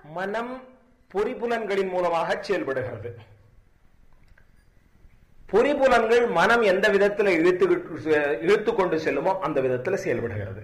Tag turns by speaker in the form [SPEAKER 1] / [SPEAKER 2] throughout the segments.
[SPEAKER 1] மனம் பொறிபுலன்களின் மூலமாக செயல்படுகிறது பொறிபுலன்கள் மனம் எந்த விதத்தில் இழுத்து இழுத்து கொண்டு செல்லுமோ அந்த விதத்தில் செயல்படுகிறது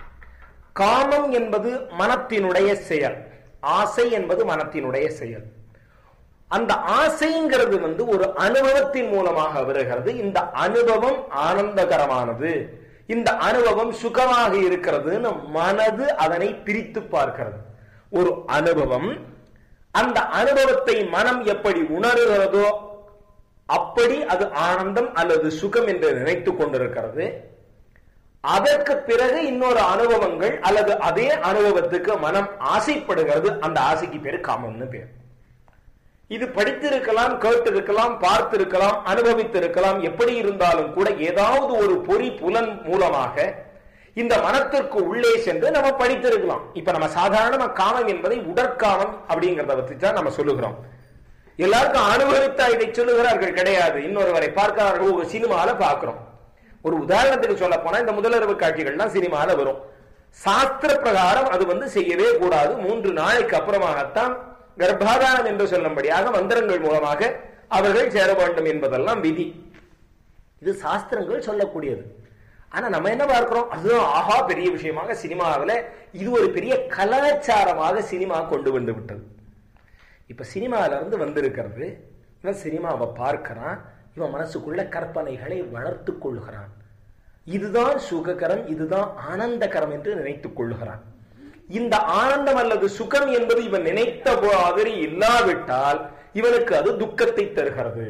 [SPEAKER 1] காமம் என்பது மனத்தினுடைய செயல் ஆசை என்பது மனத்தினுடைய செயல் அந்த ஆசைங்கிறது வந்து ஒரு அனுபவத்தின் மூலமாக வருகிறது இந்த அனுபவம் ஆனந்தகரமானது இந்த அனுபவம் சுகமாக இருக்கிறதுன்னு மனது அதனை பிரித்து பார்க்கிறது ஒரு அனுபவம் அந்த அனுபவத்தை மனம் எப்படி உணர்கிறதோ அப்படி அது ஆனந்தம் அல்லது சுகம் என்று நினைத்து கொண்டிருக்கிறது அதற்கு பிறகு இன்னொரு அனுபவங்கள் அல்லது அதே அனுபவத்துக்கு மனம் ஆசைப்படுகிறது அந்த ஆசைக்கு பேரு காமம்னு பேர் இது படித்திருக்கலாம் கேட்டிருக்கலாம் பார்த்திருக்கலாம் அனுபவித்திருக்கலாம் எப்படி இருந்தாலும் கூட ஏதாவது ஒரு பொறி புலன் மூலமாக இந்த மனத்திற்கு உள்ளே சென்று நம்ம படித்திருக்கலாம் இப்ப நம்ம சாதாரணமா காமம் என்பதை உடற்காமம் அப்படிங்கிறத பற்றி தான் நம்ம சொல்லுகிறோம் எல்லாருக்கும் அனுபவித்தா இதை சொல்லுகிறார்கள் கிடையாது இன்னொருவரை பார்க்கிறார்கள் ஒரு சினிமால பார்க்கிறோம் ஒரு உதாரணத்துக்கு சொல்ல போனா இந்த முதலுறவு காட்சிகள்லாம் சினிமால வரும் சாஸ்திர பிரகாரம் அது வந்து செய்யவே கூடாது மூன்று நாளைக்கு அப்புறமாகத்தான் கர்ப்பாதானம் என்று சொல்லும்படியாக மந்திரங்கள் மூலமாக அவர்கள் சேர வேண்டும் என்பதெல்லாம் விதி இது சாஸ்திரங்கள் சொல்லக்கூடியது ஆனா நம்ம என்ன பார்க்கிறோம் அதுதான் ஆஹா பெரிய விஷயமாக சினிமாவில் இது ஒரு பெரிய கலாச்சாரமாக சினிமா கொண்டு வந்து விட்டது இப்ப சினிமால இருந்து வந்திருக்கிறது இவன் சினிமாவை பார்க்கிறான் இவன் மனசுக்குள்ள கற்பனைகளை வளர்த்து கொள்கிறான் இதுதான் சுககரம் இதுதான் ஆனந்தகரம் என்று நினைத்துக் கொள்கிறான் இந்த ஆனந்தம் அல்லது சுகம் என்பது இவன் நினைத்த மாதிரி இல்லாவிட்டால் இவனுக்கு அது துக்கத்தை தருகிறது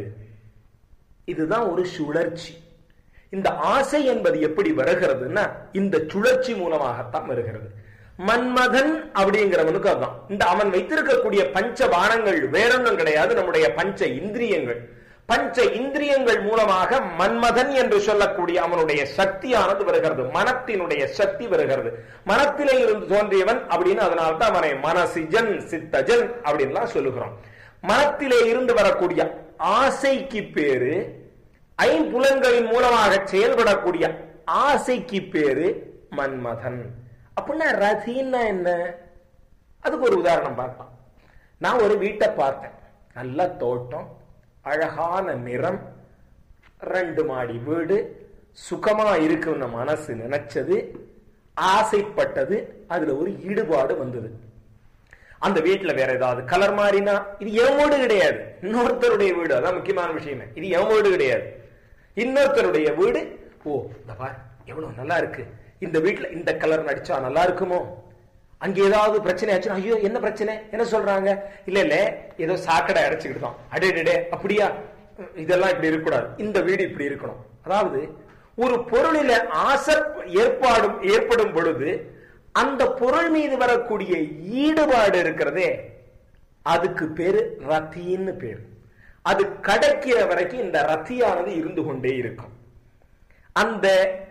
[SPEAKER 1] இதுதான் ஒரு சுழற்சி இந்த ஆசை என்பது எப்படி வருகிறதுன்னா இந்த சுழற்சி மூலமாகத்தான் வருகிறது மன்மதன் அப்படிங்கிறவனுக்கு அதுதான் இந்த அவன் வைத்திருக்கக்கூடிய பஞ்ச பானங்கள் வேறொன்றும் கிடையாது நம்முடைய பஞ்ச இந்திரியங்கள் பஞ்ச இந்திரியங்கள் மூலமாக மன்மதன் என்று சொல்லக்கூடிய அவனுடைய சக்தியானது வருகிறது மனத்தினுடைய சக்தி வருகிறது மனத்திலே இருந்து தோன்றியவன் அப்படின்னு அதனால்தான் அவனை மனசிஜன் சித்தஜன் அப்படின்லாம் சொல்லுகிறோம் மனத்திலே இருந்து வரக்கூடிய ஆசைக்கு பேரு ஐம்புலன்களின் மூலமாக செயல்படக்கூடிய ஆசைக்கு பேரு மன்மதன் அப்படின்னா ரதின்னா என்ன அதுக்கு ஒரு உதாரணம் பார்க்கலாம் நான் ஒரு வீட்டை பார்த்தேன் நல்ல தோட்டம் அழகான நிறம் ரெண்டு மாடி வீடு சுகமா இருக்குன்னு மனசு நினைச்சது ஆசைப்பட்டது அதுல ஒரு ஈடுபாடு வந்தது அந்த வீட்டுல வேற ஏதாவது கலர் மாறினா இது என் வீடு கிடையாது இன்னொருத்தருடைய வீடு அதான் முக்கியமான விஷயமே இது என் வீடு கிடையாது இன்னொருத்தருடைய வீடு ஓ இந்த பார் எவ்வளவு நல்லா இருக்கு இந்த வீட்டுல இந்த கலர் நடிச்சா நல்லா இருக்குமோ அங்க ஏதாவது பிரச்சனை ஆச்சுன்னா ஐயோ என்ன பிரச்சனை என்ன சொல்றாங்க இல்ல இல்ல ஏதோ சாக்கடை அடைச்சுக்கிட்டு தான் அடே அப்படியா இதெல்லாம் இப்படி இருக்கக்கூடாது இந்த வீடு இப்படி இருக்கணும் அதாவது ஒரு பொருளில ஆசை ஏற்பாடும் ஏற்படும் பொழுது அந்த பொருள் மீது வரக்கூடிய ஈடுபாடு இருக்கிறதே அதுக்கு பேரு ரத்தின்னு பேரு அது கிடைக்கிற வரைக்கும் இந்த ரத்தியானது இருந்து கொண்டே இருக்கும் அந்த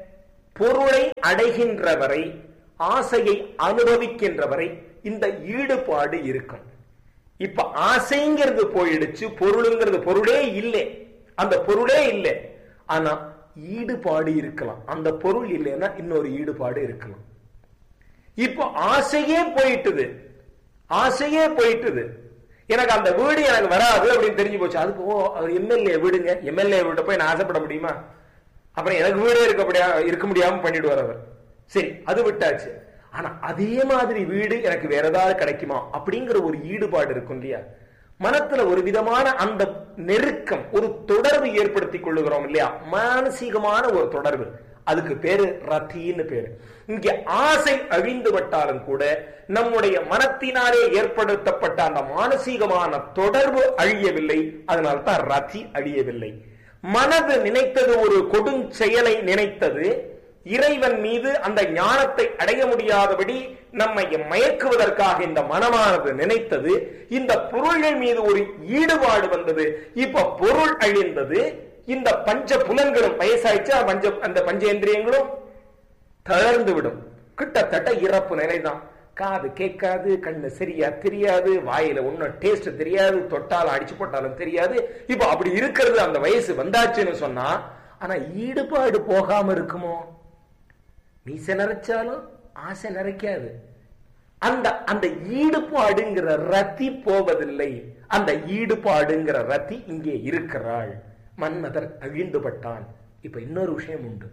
[SPEAKER 1] பொருளை அடைகின்ற வரை ஆசையை அனுபவிக்கின்ற வரை இந்த ஈடுபாடு இருக்கும் இப்ப ஆசைங்கிறது போயிடுச்சு பொருளுங்கிறது பொருளே இல்லை அந்த பொருளே இல்லை ஆனா ஈடுபாடு இருக்கலாம் அந்த பொருள் இல்லைன்னா இன்னொரு ஈடுபாடு இருக்கலாம் இப்போ ஆசையே போயிட்டுது ஆசையே போயிட்டுது எனக்கு அந்த வீடு எனக்கு வராது அப்படின்னு தெரிஞ்சு போச்சு அதுக்கு ஓ அவர் எம்எல்ஏ வீடுங்க எம்எல்ஏ வீட்டை போய் நான் ஆசைப்பட முடியுமா அப்புறம் எனக்கு வீடே இருக்க இருக்க முடியாம பண்ணிடுவார் அவர் சரி அது விட்டாச்சு ஆனா அதே மாதிரி வீடு எனக்கு வேற ஏதாவது கிடைக்குமா அப்படிங்கிற ஒரு ஈடுபாடு இருக்கும் இல்லையா மனத்துல ஒரு விதமான அந்த நெருக்கம் ஒரு தொடர்பு ஏற்படுத்தி கொள்ளுகிறோம் இல்லையா மானசீகமான ஒரு தொடர்பு அதுக்கு பேரு ரத்தின்னு பேரு இங்க ஆசை அழிந்து விட்டாலும் கூட நம்முடைய மனத்தினாலே ஏற்படுத்தப்பட்ட அந்த மானசீகமான தொடர்பு அழியவில்லை அதனால்தான் ரத்தி அழியவில்லை மனது நினைத்தது ஒரு கொடுஞ்செயலை நினைத்தது இறைவன் மீது அந்த ஞானத்தை அடைய முடியாதபடி நம்மை மயக்குவதற்காக இந்த மனமானது நினைத்தது இந்த பொருள்கள் மீது ஒரு ஈடுபாடு வந்தது இப்ப பொருள் அழிந்தது இந்த பஞ்ச புலன்களும் வயசாயிச்சா பஞ்ச அந்த பஞ்சேந்திரியங்களும் தளர்ந்து விடும் கிட்டத்தட்ட இறப்பு நிலைதான் காது கேட்காது கண்ணு சரியா தெரியாது வாயில ஒன்னும் டேஸ்ட் தெரியாது தொட்டாலும் அடிச்சு போட்டாலும் தெரியாது இப்ப அப்படி இருக்கிறது அந்த வயசு வந்தாச்சுன்னு சொன்னா ஆனா ஈடுபாடு போகாம இருக்குமோ மீசை நிறைச்சாலும் ஆசை நிறைக்காது அந்த அந்த ஈடுபாடுங்கிற ரத்தி போவதில்லை அந்த ஈடுபாடுங்கிற ரத்தி இங்கே இருக்கிறாள் மன்மதன் அழிந்துபட்டான் இப்ப இன்னொரு விஷயம் உண்டு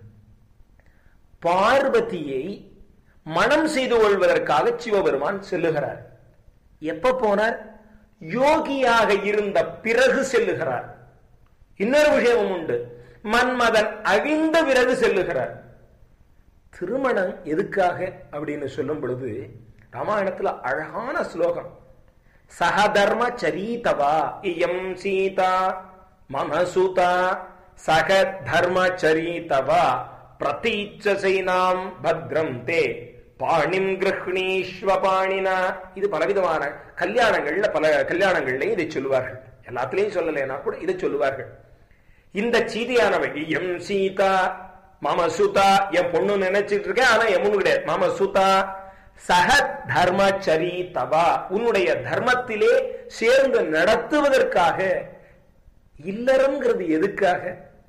[SPEAKER 1] பார்வதியை மனம் செய்து கொள்வதற்காக சிவபெருமான் செல்லுகிறார் எப்ப போனார் யோகியாக இருந்த பிறகு செல்லுகிறார் இன்னொரு விஷயமும் உண்டு மன்மதன் அழிந்த பிறகு செல்லுகிறார் திருமணம் எதுக்காக அப்படின்னு சொல்லும் பொழுது ராமாயணத்துல அழகான ஸ்லோகம் சகதர்ம சரீதவா இயம் சீதா மம சுதா சக தர்ம சரீதவா பிரதீச்சசைனாம் பத்ரம் தே பாணிம் கிருஷ்ணீஸ்வ பாணினா இது பலவிதமான கல்யாணங்கள்ல பல கல்யாணங்கள்லயும் இதை சொல்லுவார்கள் எல்லாத்திலையும் சொல்லலைன்னா கூட இதை சொல்லுவார்கள் இந்த சீதையானவன் எம் சீதா மாம சுதா என் பொண்ணு நினைச்சிட்டு இருக்கேன் ஆனா என் பொண்ணு கிடையாது மாம சுதா சக தர்மச்சரி தவா உன்னுடைய தர்மத்திலே சேர்ந்து நடத்துவதற்காக இல்லறம்ங்கிறது எதுக்காக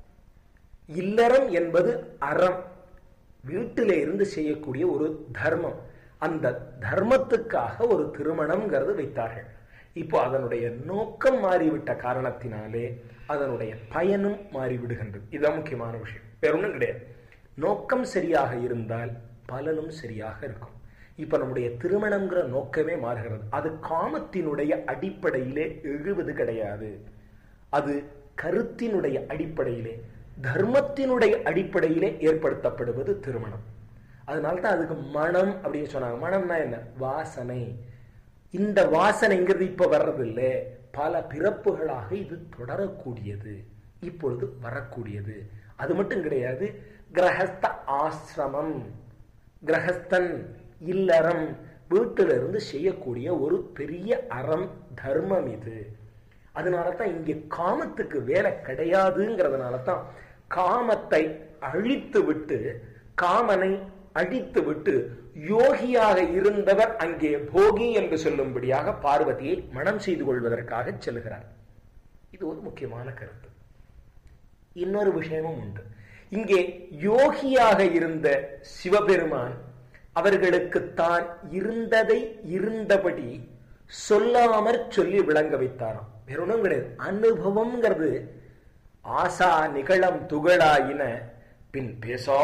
[SPEAKER 1] இல்லறம் என்பது அறம் வீட்டில இருந்து செய்யக்கூடிய ஒரு தர்மம் அந்த தர்மத்துக்காக ஒரு திருமணம்ங்கிறது வைத்தார்கள் இப்போ அதனுடைய நோக்கம் மாறிவிட்ட காரணத்தினாலே அதனுடைய பயனும் மாறிவிடுகின்றது இதுதான் முக்கியமான விஷயம் வேற ஒன்றும் கிடையாது நோக்கம் சரியாக இருந்தால் பலனும் சரியாக இருக்கும் இப்ப நம்முடைய திருமணம்ங்கிற நோக்கமே மாறுகிறது அது காமத்தினுடைய அடிப்படையிலே எழுவது கிடையாது அது கருத்தினுடைய அடிப்படையிலே தர்மத்தினுடைய அடிப்படையிலே ஏற்படுத்தப்படுவது திருமணம் அதனால தான் அதுக்கு மனம் அப்படின்னு சொன்னாங்க மனம்னா என்ன வாசனை இந்த வாசனைங்கிறது இப்ப வர்றதில்லை பல பிறப்புகளாக இது தொடரக்கூடியது இப்பொழுது வரக்கூடியது அது மட்டும் கிடையாது கிரகஸ்த ஆசிரமம் கிரகஸ்தன் இல்லறம் வீட்டில இருந்து செய்யக்கூடிய ஒரு பெரிய அறம் தர்மம் இது அதனால தான் இங்கே காமத்துக்கு வேலை கிடையாதுங்கிறதுனால தான் காமத்தை அழித்து விட்டு காமனை அழித்து விட்டு யோகியாக இருந்தவர் அங்கே போகி என்று சொல்லும்படியாக பார்வதியை மனம் செய்து கொள்வதற்காக செல்கிறார் இது ஒரு முக்கியமான கருத்து இன்னொரு விஷயமும் உண்டு இங்கே யோகியாக இருந்த சிவபெருமான் அவர்களுக்கு தான் இருந்ததை இருந்தபடி சொல்லாமற் சொல்லி விளங்க வைத்தாராம் வேற ஒன்றும் கிடையாது அனுபவம்ங்கிறது ஆசா நிகழம் துகளாயின பின் பேசா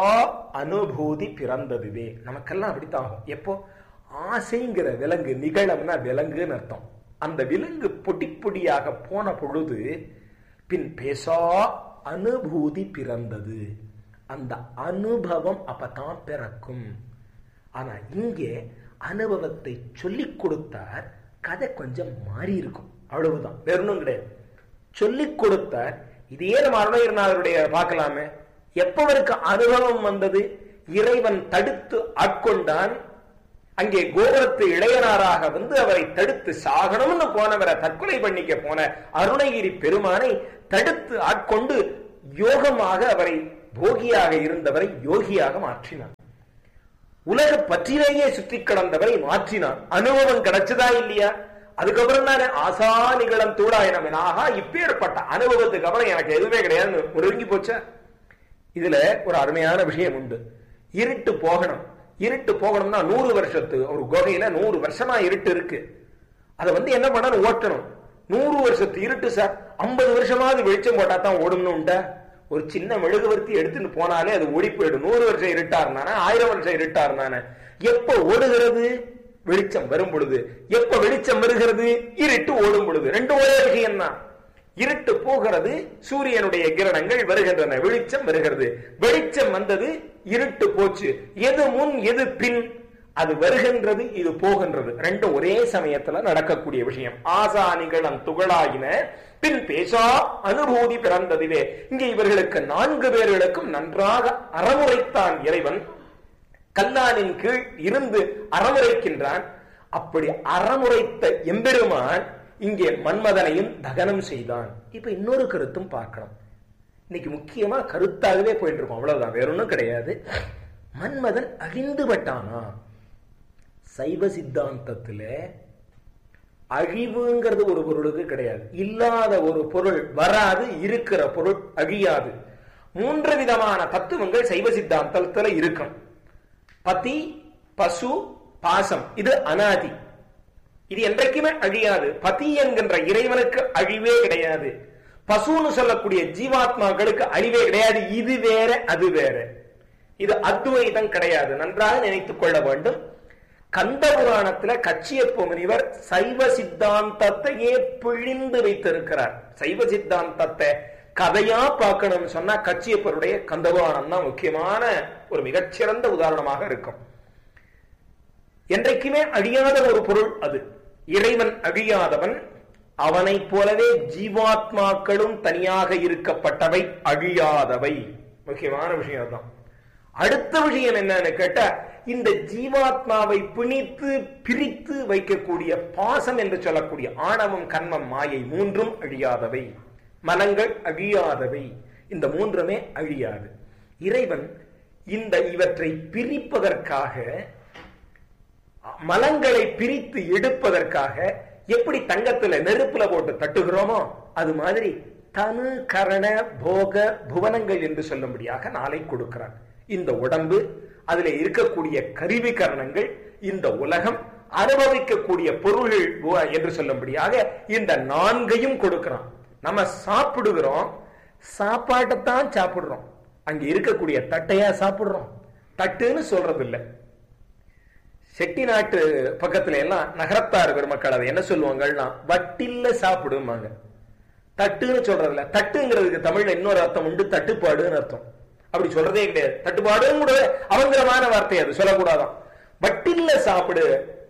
[SPEAKER 1] அனுபூதி பிறந்ததுவே நமக்கெல்லாம் அப்படித்தான் ஆகும் எப்போ ஆசைங்கிற விலங்கு நிகழம்னா விலங்குன்னு அர்த்தம் அந்த விலங்கு பொடி பொடியாக போன பொழுது பின் பேசா அனுபூதி பிறந்தது அந்த அனுபவம் அப்பதான் பிறக்கும் ஆனா இங்கே அனுபவத்தை சொல்லிக் கொடுத்தார் கதை கொஞ்சம் மாறி இருக்கும் அவ்வளவுதான் வேற ஒன்றும் கிடையாது சொல்லிக் கொடுத்தார் இதே நம்ம அருணகிரிநாதருடைய பார்க்கலாமே எப்பவருக்கு அனுபவம் வந்தது இறைவன் தடுத்து ஆட்கொண்டான் அங்கே கோபுரத்து இளையனாராக வந்து அவரை தடுத்து சாகணும்னு போனவரை தற்கொலை பண்ணிக்க போன அருணகிரி பெருமானை தடுத்து ஆட்கொண்டு யோகமாக அவரை போகியாக இருந்தவரை யோகியாக மாற்றினார் உலக பற்றிலேயே சுற்றி கடந்தவரை மாற்றினான் அனுபவம் கிடைச்சதா இல்லையா அதுக்கப்புறம் தானே ஆசா நிகழம் தூடாயினம் ஆகா இப்பேற்பட்ட அனுபவத்துக்கு அப்புறம் எனக்கு எதுவுமே கிடையாதுன்னு ஒருங்கி போச்சா இதுல ஒரு அருமையான விஷயம் உண்டு இருட்டு போகணும் இருட்டு போகணும்னா நூறு வருஷத்து ஒரு குகையில நூறு வருஷமா இருட்டு இருக்கு அதை வந்து என்ன பண்ணணும் ஓட்டணும் நூறு வருஷத்து இருட்டு சார் ஐம்பது வருஷமாவது வெளிச்சம் போட்டா தான் ஓடும்னு உண்டா ஒரு சின்ன மெழுகுவர்த்தி எடுத்துட்டு போனாலே அது ஓடி போயிடும் நூறு வருஷம் இருட்டா இருந்தானே ஆயிரம் வருஷம் இருட்டா இருந்தானே எப்ப ஓடுகிறது வெளிச்சம் வரும் பொழுது எப்ப வெளிச்சம் வருகிறது இருட்டு ஓடும் பொழுது ரெண்டு ஒரே விஷயம் தான் இருட்டு போகிறது சூரியனுடைய கிரணங்கள் வருகின்றன வெளிச்சம் வருகிறது வெளிச்சம் வந்தது இருட்டு போச்சு எது முன் எது பின் அது வருகின்றது இது போகின்றது ரெண்டும் ஒரே சமயத்துல நடக்கக்கூடிய விஷயம் ஆசானிகளம் துகளாயின பின் பேசா அனுபூதி பிறந்ததுவே இங்கே இவர்களுக்கு நான்கு பேர்களுக்கும் நன்றாக அறமுறைத்தான் இறைவன் கல்லானின் கீழ் இருந்து அறமுறைக்கின்றான் அப்படி அறமுறைத்த எம்பெருமான் இங்கே மன்மதனையும் தகனம் செய்தான் இப்ப இன்னொரு கருத்தும் பார்க்கணும் இன்னைக்கு முக்கியமா கருத்தாகவே போயிட்டு இருக்கோம் அவ்வளவுதான் வேற ஒண்ணும் கிடையாது மன்மதன் அழிந்துபட்டானா சைவ சித்தாந்தத்துல அழிவுங்கிறது ஒரு பொருளுக்கு கிடையாது இல்லாத ஒரு பொருள் வராது இருக்கிற பொருள் அழியாது மூன்று விதமான தத்துவங்கள் சைவ சித்தாந்தத்துல இருக்கும் பதி பசு பாசம் இது அனாதி இது என்றைக்குமே அழியாது பதி என்கின்ற இறைவனுக்கு அழிவே கிடையாது பசுன்னு சொல்லக்கூடிய ஜீவாத்மாக்களுக்கு அழிவே கிடையாது இது வேற அது வேற இது அத்வைதம் கிடையாது நன்றாக நினைத்துக் கொள்ள வேண்டும் கந்த புராணத்துல கச்சியப்ப முனிவர் சைவ சித்தாந்தத்தையே பிழிந்து வைத்திருக்கிறார் சைவ சித்தாந்தத்தை கதையா பார்க்கணும்னு சொன்னா கச்சியப்பருடைய கந்த புராணம் தான் முக்கியமான ஒரு மிகச்சிறந்த உதாரணமாக இருக்கும் என்றைக்குமே அழியாத ஒரு பொருள் அது இறைவன் அழியாதவன் அவனைப் போலவே ஜீவாத்மாக்களும் தனியாக இருக்கப்பட்டவை அழியாதவை முக்கியமான விஷயம் தான் அடுத்த விஷயம் என்னன்னு கேட்டா இந்த ஜீவாத்மாவை பிணித்து பிரித்து வைக்கக்கூடிய பாசம் என்று சொல்லக்கூடிய ஆணவம் கண்மம் மாயை மூன்றும் அழியாதவை மனங்கள் அழியாதவை இந்த மூன்றுமே அழியாது இறைவன் இந்த இவற்றை பிரிப்பதற்காக மலங்களை பிரித்து எடுப்பதற்காக எப்படி தங்கத்துல நெருப்புல போட்டு தட்டுகிறோமோ அது மாதிரி தனு கரண போக புவனங்கள் என்று சொல்லும்படியாக நாளை கொடுக்கிறான் இந்த உடம்பு அதுல இருக்கக்கூடிய கருவி கரணங்கள் இந்த உலகம் அனுபவிக்கக்கூடிய பொருள்கள் என்று சொல்லும்படியாக இந்த நான்கையும் கொடுக்கிறான் நம்ம சாப்பிடுகிறோம் சாப்பாட்டைத்தான் சாப்பிடுறோம் அங்க இருக்கக்கூடிய தட்டையா சாப்பிடுறோம் தட்டுன்னு சொல்றது இல்லை செட்டி நாட்டு பக்கத்துல எல்லாம் நகரத்தார் பெருமக்கள் அதை என்ன சொல்லுவாங்கன்னா வட்டில்ல சாப்பிடுவாங்க தட்டுன்னு சொல்றதுல தட்டுங்கிறதுக்கு தமிழ்ல இன்னொரு அர்த்தம் உண்டு தட்டுப்பாடுன்னு அர்த்தம் அப்படி சொல்றதே கிடையாது தட்டுப்பாடும் கூட அவங்கரமான வார்த்தை அது சொல்லக்கூடாதான் வட்டில்ல சாப்பிடு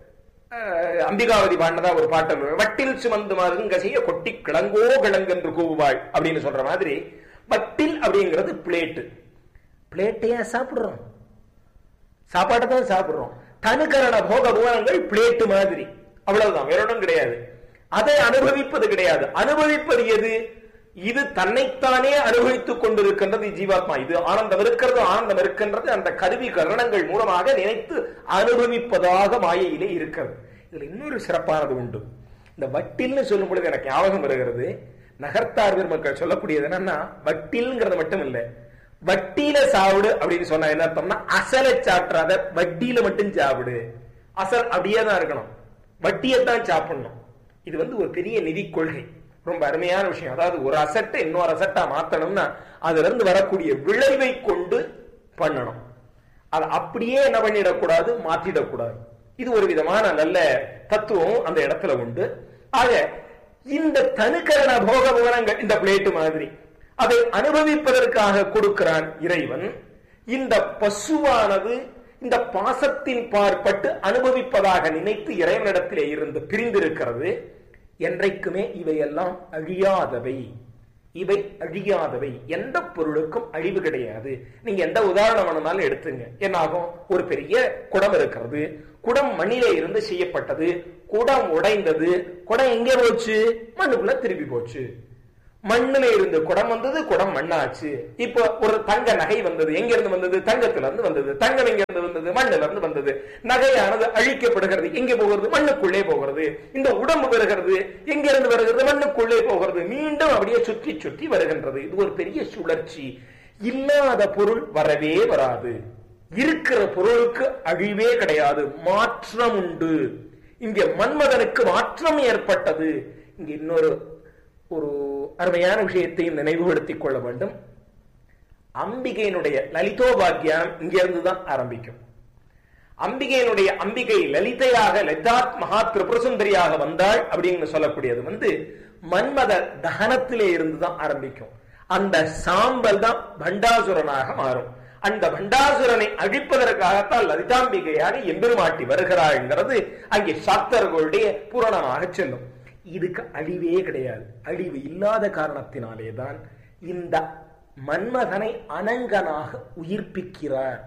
[SPEAKER 1] அம்பிகாவதி பாண்டதா ஒரு பாட்டு வட்டில் சுமந்து மாறுங்க செய்ய கொட்டி கிழங்கோ கிழங்கென்று கூவுவாள் அப்படின்னு சொல்ற மாதிரி வட்டில் அப்படிங்கிறது பிளேட்டு பிளேட்டையா சாப்பிடுறோம் சாப்பாட்டை தான் சாப்பிடுறோம் தனுக்கரண போக புவனங்கள் பிளேட்டு மாதிரி அவ்வளவுதான் வேற ஒன்றும் கிடையாது அதை அனுபவிப்பது கிடையாது அனுபவிப்பது எது இது தன்னைத்தானே அனுபவித்துக் கொண்டிருக்கின்றது ஜீவாத்மா இது ஆனந்தம் இருக்கிறது ஆனந்தம் இருக்கின்றது அந்த கருவி கரணங்கள் மூலமாக நினைத்து அனுபவிப்பதாக மாயையிலே இருக்கிறது இதுல இன்னொரு சிறப்பானது உண்டு இந்த வட்டில்னு சொல்லும் பொழுது எனக்கு ஞாபகம் வருகிறது நகர்த்தார் மக்கள் சொல்லக்கூடியது என்னன்னா வட்டில்ங்கிறது மட்டும் இல்லை வட்டியில சாப்பிடு அப்படின்னு சொன்னா என்ன அர்த்தம்னா அசலை சாப்பிடாத வட்டியில மட்டும் சாப்பிடு அசல் அப்படியே தான் இருக்கணும் வட்டியைத்தான் சாப்பிடணும் இது வந்து ஒரு பெரிய நிதி கொள்கை ரொம்ப அருமையான விஷயம் அதாவது ஒரு அசட்டை இன்னொரு அசட்டா மாத்தணும்னா அதுல இருந்து வரக்கூடிய விளைவை கொண்டு பண்ணணும் அதை அப்படியே என்ன பண்ணிடக்கூடாது மாற்றிடக்கூடாது இது ஒரு விதமான நல்ல தத்துவம் அந்த இடத்துல உண்டு ஆக இந்த தனுக்கரண போக விவரங்கள் இந்த பிளேட்டு மாதிரி அதை அனுபவிப்பதற்காக கொடுக்கிறான் இறைவன் இந்த பசுவானது இந்த பாசத்தின் பார்ப்பட்டு அனுபவிப்பதாக நினைத்து இறைவனிடத்திலே இருந்து பிரிந்திருக்கிறது என்றைக்குமே இவையெல்லாம் அழியாதவை இவை அழியாதவை எந்த பொருளுக்கும் அழிவு கிடையாது நீங்க எந்த உதாரணம் வேணும்னாலும் எடுத்துங்க என்னாகும் ஒரு பெரிய குடம் இருக்கிறது குடம் மண்ணிலே இருந்து செய்யப்பட்டது குடம் உடைந்தது குடம் எங்கே போச்சு மண்ணுக்குள்ள திருப்பி போச்சு மண்ணுல இருந்து குடம் வந்தது குடம் மண்ணாச்சு இப்போ ஒரு தங்க நகை வந்தது எங்க இருந்து வந்தது தங்கத்துல இருந்து வந்தது தங்கம் எங்க இருந்து வந்தது மண்ணுல இருந்து வந்தது நகையானது அழிக்கப்படுகிறது எங்க போகிறது மண்ணுக்குள்ளே போகிறது இந்த உடம்பு வருகிறது எங்க இருந்து வருகிறது மண்ணுக்குள்ளே போகிறது மீண்டும் அப்படியே சுற்றி சுற்றி வருகின்றது இது ஒரு பெரிய சுழற்சி இல்லாத பொருள் வரவே வராது இருக்கிற பொருளுக்கு அழிவே கிடையாது மாற்றம் உண்டு இங்க மன்மதனுக்கு மாற்றம் ஏற்பட்டது இங்க இன்னொரு ஒரு அருமையான விஷயத்தையும் நினைவுபடுத்திக் கொள்ள வேண்டும் அம்பிகையினுடைய லலிதோபாக்கியானம் இங்கிருந்து தான் ஆரம்பிக்கும் அம்பிகையினுடைய அம்பிகை லலிதையாக லலிதாத் மகா திரிபுரசுந்தரியாக வந்தாள் அப்படின்னு சொல்லக்கூடியது வந்து மன்மத தகனத்திலே இருந்து தான் ஆரம்பிக்கும் அந்த சாம்பல் தான் பண்டாசுரனாக மாறும் அந்த பண்டாசுரனை அழிப்பதற்காகத்தான் லலிதாம்பிகையாக எம்பெருமாட்டி வருகிறாள்ங்கிறது அங்கே சாஸ்தர்களுடைய புராணமாக செல்லும் இதுக்கு அழிவே கிடையாது அழிவு இல்லாத காரணத்தினாலே தான் இந்த மன்மதனை அனங்கனாக உயிர்ப்பிக்கிறார்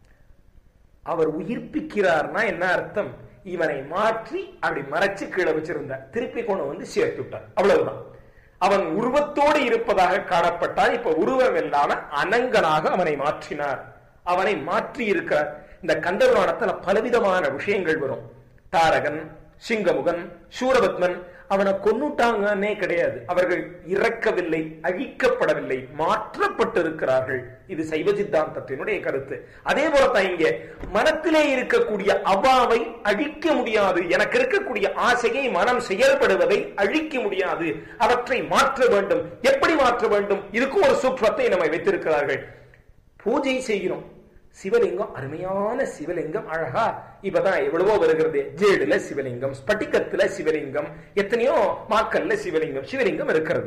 [SPEAKER 1] அவர் உயிர்ப்பிக்கிறார்னா என்ன அர்த்தம் இவனை மாற்றி அப்படி மறைச்சு கீழே வச்சிருந்தார் திருப்பி கொண்டு வந்து சேர்த்து விட்டார் அவ்வளவுதான் அவன் உருவத்தோடு இருப்பதாக காணப்பட்டால் இப்ப உருவம் இல்லாம அனங்கனாக அவனை மாற்றினார் அவனை மாற்றி இருக்கிறார் இந்த கந்தபுராணத்துல பலவிதமான விஷயங்கள் வரும் தாரகன் சிங்கமுகன் சூரபத்மன் அவனை கொன்னுட்டாங்கன்னே கிடையாது அவர்கள் இறக்கவில்லை அழிக்கப்படவில்லை மாற்றப்பட்டிருக்கிறார்கள் இது சைவ சித்தாந்தத்தினுடைய கருத்து அதே போலதான் இங்க மனத்திலே இருக்கக்கூடிய அவாவை அழிக்க முடியாது எனக்கு இருக்கக்கூடிய ஆசையை மனம் செயல்படுவதை அழிக்க முடியாது அவற்றை மாற்ற வேண்டும் எப்படி மாற்ற வேண்டும் இதுக்கும் ஒரு சூக்மத்தை நம்ம வைத்திருக்கிறார்கள் பூஜை செய்கிறோம் சிவலிங்கம் அருமையான சிவலிங்கம் அழகா இப்பதான் எவ்வளவோ வருகிறது ஜேடுல சிவலிங்கம் ஸ்பட்டிகத்துல சிவலிங்கம் எத்தனையோ மாக்கல்ல சிவலிங்கம் சிவலிங்கம் இருக்கிறது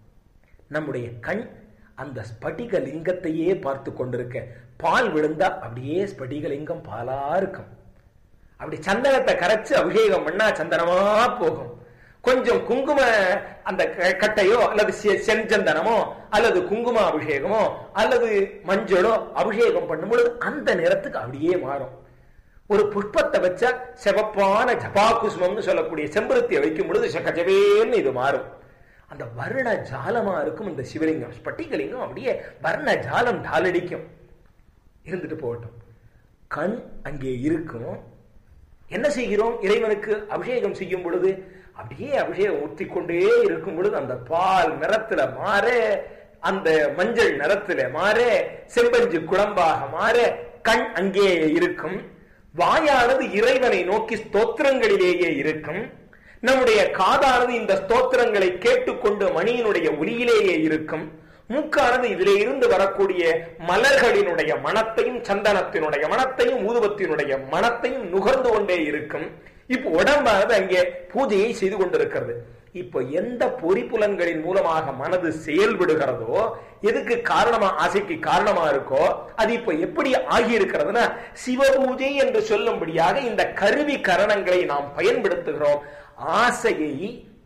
[SPEAKER 1] நம்முடைய கண் அந்த ஸ்படிக லிங்கத்தையே பார்த்து கொண்டிருக்க பால் விழுந்தா அப்படியே ஸ்படிக லிங்கம் பாலா இருக்கும் அப்படி சந்தனத்தை கரைச்சு அபிஷேகம் பண்ணா சந்தனமா போகும் கொஞ்சம் குங்கும அந்த க- கட்டையோ அல்லது செ- செஞ்சந்தனமோ அல்லது குங்கும அபிஷேகமோ அல்லது மஞ்சளோ அபிஷேகம் பண்ணும் பொழுது அந்த நிறத்துக்கு அப்படியே மாறும் ஒரு புஷ்பத்தை வச்சா சிவப்பான ஜபா குசுமம்னு சொல்லக்கூடிய செம்பருத்தியை வைக்கும் பொழுது சகஜவேன்னு இது மாறும் அந்த வர்ண ஜாலமா இருக்கும் இந்த சிவலிங்கம் ஸ்பட்டிகலிங்கம் அப்படியே வர்ண ஜாலம் டாலடிக்கும் இருந்துட்டு போகட்டும் கண் அங்கே இருக்கும் என்ன செய்கிறோம் இறைவனுக்கு அபிஷேகம் செய்யும் பொழுது அப்படியே அபிஷேகம் ஊற்றி கொண்டே இருக்கும் பொழுது அந்த பால் நிறத்துல மாற அந்த மஞ்சள் நிறத்துல மாற செம்பஞ்சு குழம்பாக மாற கண் அங்கே இருக்கும் வாயானது இறைவனை நோக்கி ஸ்தோத்திரங்களிலேயே இருக்கும் நம்முடைய காதானது இந்த ஸ்தோத்திரங்களை கேட்டுக்கொண்டு மணியினுடைய ஒலியிலேயே இருக்கும் மூக்கானது இதிலே இருந்து வரக்கூடிய மலர்களினுடைய மனத்தையும் சந்தனத்தினுடைய மனத்தையும் ஊதுபத்தினுடைய மனத்தையும் நுகர்ந்து கொண்டே இருக்கும் இப்போ உடம்பானது அங்கே பூஜையை செய்து கொண்டிருக்கிறது இப்போ எந்த பொறிப்புலன்களின் மூலமாக மனது செயல்படுகிறதோ எதுக்கு காரணமா ஆசைக்கு காரணமா இருக்கோ அது இப்ப எப்படி ஆகி இருக்கிறதுனா சிவபூஜை என்று சொல்லும்படியாக இந்த கருவி கரணங்களை நாம் பயன்படுத்துகிறோம் ஆசையை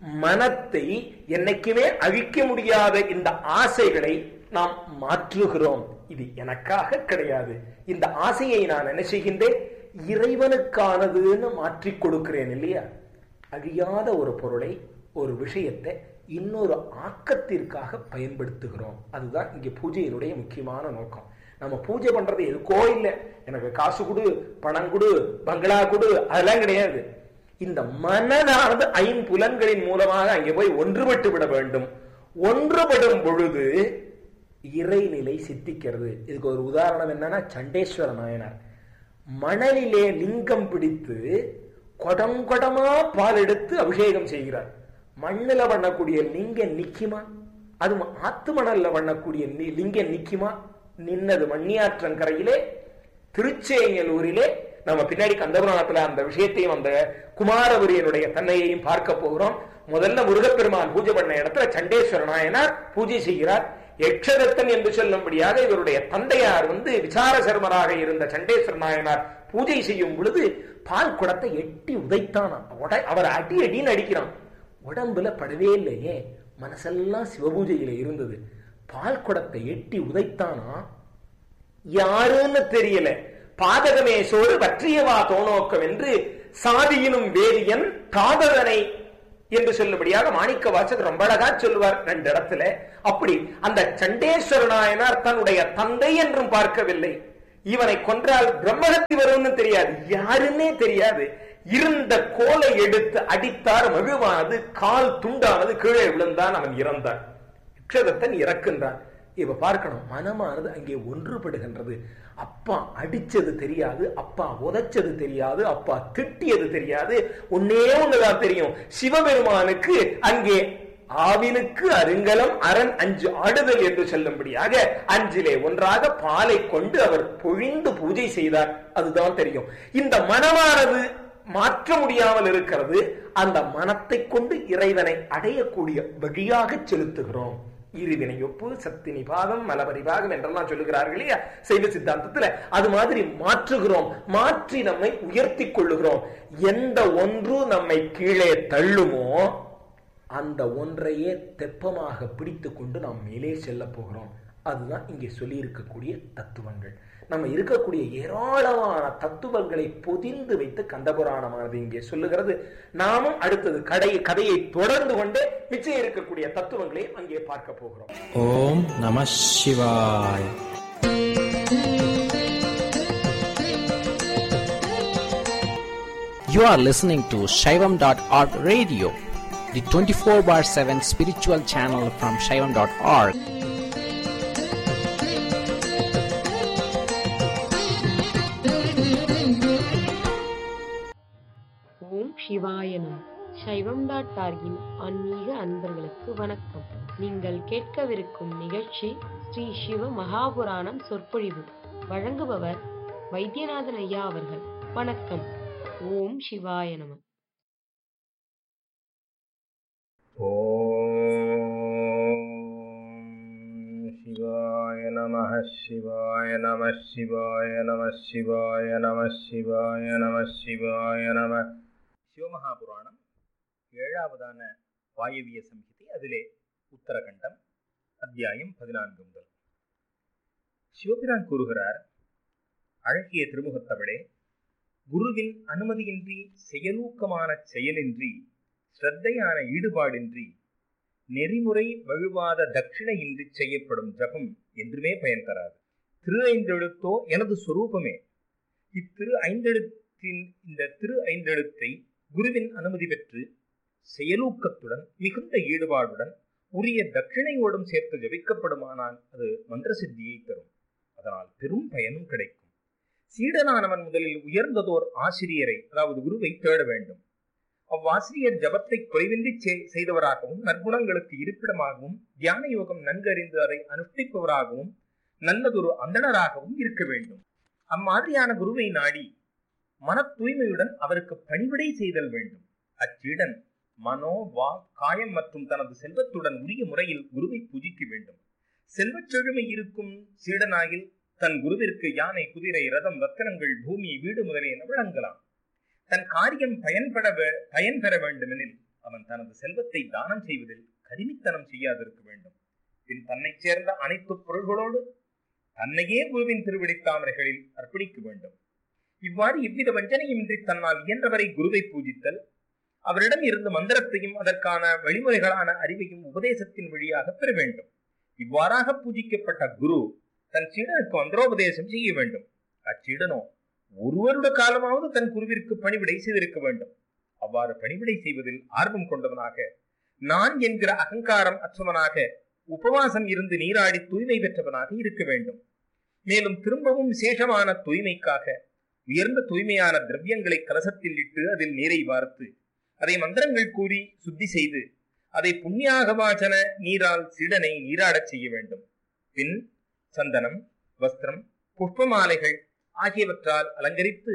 [SPEAKER 1] மனத்தை என்னைக்குமே அழிக்க முடியாத இந்த ஆசைகளை நாம் மாற்றுகிறோம் இது எனக்காக கிடையாது இந்த ஆசையை நான் என்ன செய்கின்றேன் இறைவனுக்கானதுன்னு மாற்றி கொடுக்கிறேன் இல்லையா அழியாத ஒரு பொருளை ஒரு விஷயத்தை இன்னொரு ஆக்கத்திற்காக பயன்படுத்துகிறோம் அதுதான் இங்க பூஜையினுடைய முக்கியமான நோக்கம் நம்ம பூஜை பண்றது எதுக்கோ இல்லை எனக்கு காசு கொடு பணம் கொடு பங்களா கொடு அதெல்லாம் கிடையாது இந்த மனதானது ஐம்புலன்களின் மூலமாக அங்கே போய் ஒன்றுபட்டு விட வேண்டும் ஒன்றுபடும் பொழுது இறைநிலை சித்திக்கிறது இதுக்கு ஒரு உதாரணம் என்னன்னா சண்டேஸ்வர நாயனார் மணலிலே லிங்கம் பிடித்து கொடம் கொடமா பால் எடுத்து அபிஷேகம் செய்கிறார் மண்ணுல பண்ணக்கூடிய லிங்கம் நிக்குமா அது ஆத்து மணல்ல பண்ணக்கூடிய நி- லிங்கம் நிக்குமா நின்னது மண்ணியாற்றங்கரையிலே திருச்சேங்கலூரிலே நம்ம பின்னாடி கந்தபுராணத்துல அந்த விஷயத்தையும் அந்த குமாரபுரியனுடைய தன்மையையும் பார்க்க போகிறோம் முதல்ல முருகப்பெருமான் பூஜை பண்ண இடத்துல சண்டேஸ்வர நாயனார் பூஜை செய்கிறார் யக்ஷதத்தன் என்று சொல்லும்படியாக இவருடைய தந்தையார் வந்து விசார சர்மராக இருந்த சண்டேஸ்வர நாயனார் பூஜை செய்யும் பொழுது பால் குடத்தை எட்டி உதைத்தானாம் உட- அவர் அடி அடின்னு அடிக்கிறான் உடம்புல படவே இல்லையே மனசெல்லாம் சிவபூஜையில இருந்தது பால் குடத்தை எட்டி உதைத்தானா யாருன்னு தெரியல பாதகமே சோறு வற்றியவா தோணோக்கம் என்று சாதியினும் வேதியன் காதலனை என்று சொல்லும்படியாக மாணிக்க வாசகர் ரொம்ப அழகா சொல்லுவார் ரெண்டு இடத்துல அப்படி அந்த சண்டேஸ்வர நாயனார் தன்னுடைய தந்தை என்றும் பார்க்கவில்லை இவனை கொன்றால் பிரம்மகத்தி வரும்னு தெரியாது யாருன்னே தெரியாது இருந்த கோலை எடுத்து அடித்தார் மகிழ்வானது கால் துண்டானது கீழே விழுந்தான் அவன் இறந்தான் யக்ஷதத்தன் இறக்கின்றான் இப்ப பார்க்கணும் மனமானது அங்கே ஒன்றுபடுகின்றது அப்பா அடிச்சது தெரியாது அப்பா உதைச்சது தெரியாது அப்பா திட்டியது தெரியாது ஒன்னே ஒண்ணுதான் தெரியும் சிவபெருமானுக்கு அங்கே ஆவினுக்கு அருங்கலம் அரண் அஞ்சு ஆடுதல் என்று சொல்லும்படியாக அஞ்சிலே ஒன்றாக பாலை கொண்டு அவர் பொழிந்து பூஜை செய்தார் அதுதான் தெரியும் இந்த மனமானது மாற்ற முடியாமல் இருக்கிறது அந்த மனத்தை கொண்டு இறைவனை அடையக்கூடிய வழியாக செலுத்துகிறோம் இருவினை ஒப்பு சக்தி நிபாதம் மலபரிபாகம் என்றெல்லாம் சொல்லுகிறார்கள் இல்லையா சைவ சித்தாந்தத்துல அது மாதிரி மாற்றுகிறோம் மாற்றி நம்மை உயர்த்தி கொள்ளுகிறோம் எந்த ஒன்று நம்மை கீழே தள்ளுமோ அந்த ஒன்றையே தெப்பமாக பிடித்து கொண்டு நாம் மேலே செல்ல போகிறோம் அதுதான் இங்கே சொல்லி இருக்கக்கூடிய தத்துவங்கள் நம்ம இருக்கக்கூடிய ஏராளமான தத்துவங்களை பொதிந்து வைத்து கந்தபுராணமானது இங்கே சொல்லுகிறது நாமும் அடுத்தது கடை கதையை தொடர்ந்து கொண்டு மிச்சம் இருக்கக்கூடிய தத்துவங்களை அங்கே பார்க்க போகிறோம்
[SPEAKER 2] ஓம் நம சிவாய் You are listening to Shaivam.org radio, the 24 bar 7 spiritual channel from Shaivam.org.
[SPEAKER 3] ஓம் சிவாயனம் சைவம் டாட் டார்கின் ஆன்மீக அன்பர்களுக்கு வணக்கம் நீங்கள் கேட்கவிருக்கும் நிகழ்ச்சி ஸ்ரீ சிவ மகாபுராணம் சொற்பொழிவு வழங்குபவர் வைத்தியநாதன் ஐயா அவர்கள் வணக்கம் ஓம் சிவாய நம
[SPEAKER 1] ॐ शिवाय नमः शिवाय नमः शिवाय नमः शिवाय नमः शिवाय नमः शिवाय नमः சிவமகாபுராணம் ஏழாவதான வாயவிய சம்ஹிதை அதிலே உத்தரகண்டம் அத்தியாயம் பதினான்கு முதல் சிவபிரான் கூறுகிறார் அழகிய திருமுகத்தவளே குருவின் அனுமதியின்றி செயலூக்கமான செயலின்றி ஸ்ரத்தையான ஈடுபாடின்றி நெறிமுறை வழுவாத தட்சிணையின்றி செய்யப்படும் ஜபம் என்றுமே பயன் தராது திரு ஐந்தெழுத்தோ எனது சொரூபமே இத்திரு ஐந்தெழுத்தின் இந்த திரு ஐந்தெழுத்தை குருவின் அனுமதி பெற்று செயலூக்கத்துடன் மிகுந்த ஈடுபாடுடன் உரிய தட்சிணையோடும் சேர்த்து ஜபிக்கப்படுமானால் அது மந்திர சித்தியை தரும் அதனால் பெரும் பயனும் கிடைக்கும் சீடனானவன் முதலில் உயர்ந்ததோர் ஆசிரியரை அதாவது குருவை தேட வேண்டும் அவ்வாசிரியர் ஜபத்தை குறைவின்றி செய்தவராகவும் நற்குணங்களுக்கு இருப்பிடமாகவும் தியான யோகம் நன்கறிந்து அதை அனுஷ்டிப்பவராகவும் நல்லதொரு அந்தணராகவும் இருக்க வேண்டும் அம்மாதிரியான குருவை நாடி மன தூய்மையுடன் அவருக்கு பணிவிடை செய்தல் வேண்டும் அச்சீடன் மனோ வா காயம் மற்றும் தனது செல்வத்துடன் உரிய முறையில் குருவை பூஜிக்க வேண்டும் செல்வச் செழுமை இருக்கும் சீடனாகில் தன் குருவிற்கு யானை குதிரை ரதம் ரத்தனங்கள் பூமி வீடு முதலியன வழங்கலாம் தன் காரியம் பயன்பட பயன் பெற வேண்டுமெனில் அவன் தனது செல்வத்தை தானம் செய்வதில் கரிமித்தனம் செய்யாதிருக்க வேண்டும் பின் தன்னை சேர்ந்த அனைத்து பொருள்களோடு தன்னையே குருவின் திருவிடை தாமரைகளில் அர்ப்பணிக்க வேண்டும் இவ்வாறு எவ்வித வஞ்சனையுமின்றி தன்னால் இயன்றவரை குருவை பூஜித்தல் அவரிடம் இருந்து மந்திரத்தையும் அதற்கான வழிமுறைகளான அறிவையும் உபதேசத்தின் வழியாக பெற வேண்டும் இவ்வாறாக பூஜிக்கப்பட்ட குரு தன் சீடனுக்கு மந்திரோபதேசம் செய்ய வேண்டும் அச்சீடனோ ஒரு வருட காலமாவது தன் குருவிற்கு பணிவிடை செய்திருக்க வேண்டும் அவ்வாறு பணிவிடை செய்வதில் ஆர்வம் கொண்டவனாக நான் என்கிற அகங்காரம் அற்றவனாக உபவாசம் இருந்து நீராடி தூய்மை பெற்றவனாக இருக்க வேண்டும் மேலும் திரும்பவும் விசேஷமான தூய்மைக்காக உயர்ந்த தூய்மையான திரவியங்களை கலசத்தில் இட்டு அதில் நீரை வார்த்து அதை மந்திரங்கள் கூறி சுத்தி செய்து அதை புண்ணியாகவாச்சன நீரால் சீடனை நீராடச் செய்ய வேண்டும் பின் சந்தனம் வஸ்திரம் புஷ்பமாலைகள் ஆகியவற்றால் அலங்கரித்து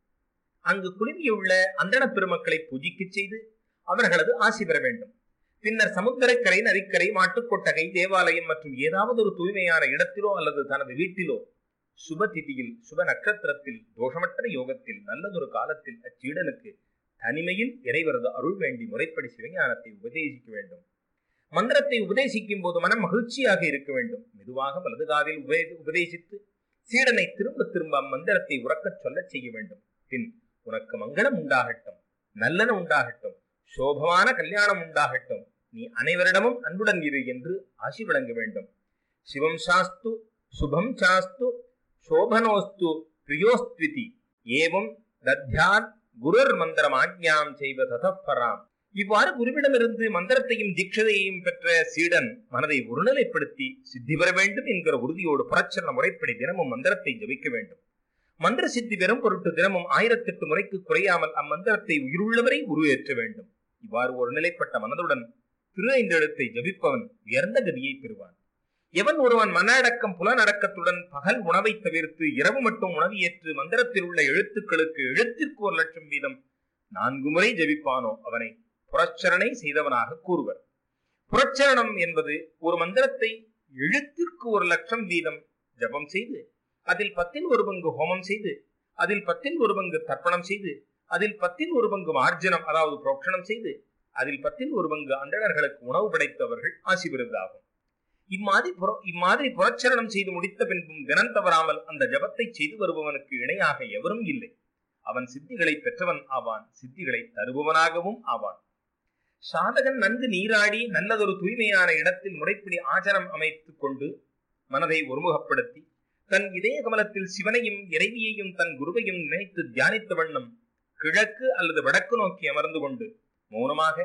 [SPEAKER 1] அங்கு குழுமியுள்ள அந்தன பெருமக்களை பூஜிக்கச் செய்து அவர்களது ஆசி பெற வேண்டும் பின்னர் சமுத்திரக்கரை நதிக்கரை மாட்டுக்கொட்டகை தேவாலயம் மற்றும் ஏதாவது ஒரு தூய்மையான இடத்திலோ அல்லது தனது வீட்டிலோ சுப திதியில் சுப நட்சத்திரத்தில் தோஷமற்ற யோகத்தில் நல்லதொரு காலத்தில் அச்சீடனுக்கு தனிமையில் இறைவரது அருள் வேண்டி முறைப்படி சிவஞானத்தை உபதேசிக்க வேண்டும் மந்திரத்தை உபதேசிக்கும் போது மனம் மகிழ்ச்சியாக இருக்க வேண்டும் மெதுவாக வலது காதில் உபதேசித்து சீடனை திரும்ப திரும்ப அம்மந்திரத்தை உறக்கச் சொல்லச் செய்ய வேண்டும் பின் உனக்கு மங்களம் உண்டாகட்டும் நல்லன உண்டாகட்டும் சோபமான கல்யாணம் உண்டாகட்டும் நீ அனைவரிடமும் அன்புடன் இரு என்று ஆசி வழங்க வேண்டும் சிவம் சாஸ்து சுபம் சாஸ்து சோபனோஸ்து பிரியோஸ்துவிதி ஏவம் தத்யாத் குருர் மந்திரம் ஆக்ஞாம் செய்வ ததப்பராம் இவ்வாறு குருவிடமிருந்து மந்திரத்தையும் தீட்சதையையும் பெற்ற சீடன் மனதை ஒருநிலைப்படுத்தி சித்தி பெற வேண்டும் என்கிற உறுதியோடு புறச்சரண முறைப்படி தினமும் மந்திரத்தை ஜபிக்க வேண்டும் மந்திர சித்தி பெறும் பொருட்டு தினமும் ஆயிரத்தெட்டு முறைக்கு குறையாமல் அம்மந்திரத்தை உயிருள்ளவரை உருவேற்ற வேண்டும் இவ்வாறு ஒரு நிலைப்பட்ட மனதுடன் திரு ஐந்தெழுத்தை ஜபிப்பவன் உயர்ந்த கதியை பெறுவான் எவன் ஒருவன் மன அடக்கம் புலனடக்கத்துடன் பகல் உணவை தவிர்த்து இரவு மட்டும் உணவு ஏற்று மந்திரத்தில் உள்ள எழுத்துக்களுக்கு எழுத்திற்கு ஒரு லட்சம் வீதம் நான்கு முறை ஜபிப்பானோ அவனை புறச்சரணை செய்தவனாக கூறுவர் புறச்சரணம் என்பது ஒரு மந்திரத்தை எழுத்திற்கு ஒரு லட்சம் வீதம் ஜபம் செய்து அதில் பத்தில் ஒரு பங்கு ஹோமம் செய்து அதில் பத்தில் ஒரு பங்கு தர்ப்பணம் செய்து அதில் பத்தில் ஒரு பங்கு மார்ஜனம் அதாவது புரோக்ஷணம் செய்து அதில் பத்தில் ஒரு பங்கு அண்டனர்களுக்கு உணவு படைத்தவர்கள் ஆசி பெறுவதாகும் இம்மாதிரி புற இம்மாதிரி புறச்சரணம் செய்து முடித்த பின்பும் தினம் தவறாமல் அந்த ஜபத்தை செய்து வருபவனுக்கு இணையாக எவரும் இல்லை அவன் சித்திகளை பெற்றவன் ஆவான் சித்திகளை தருபவனாகவும் ஆவான் சாதகன் நன்கு நீராடி நல்லதொரு தூய்மையான இடத்தில் முறைப்படி ஆச்சரம் அமைத்துக் கொண்டு மனதை ஒருமுகப்படுத்தி தன் இதய கமலத்தில் சிவனையும் இறைவியையும் தன் குருவையும் நினைத்து தியானித்த வண்ணம் கிழக்கு அல்லது வடக்கு நோக்கி அமர்ந்து கொண்டு மௌனமாக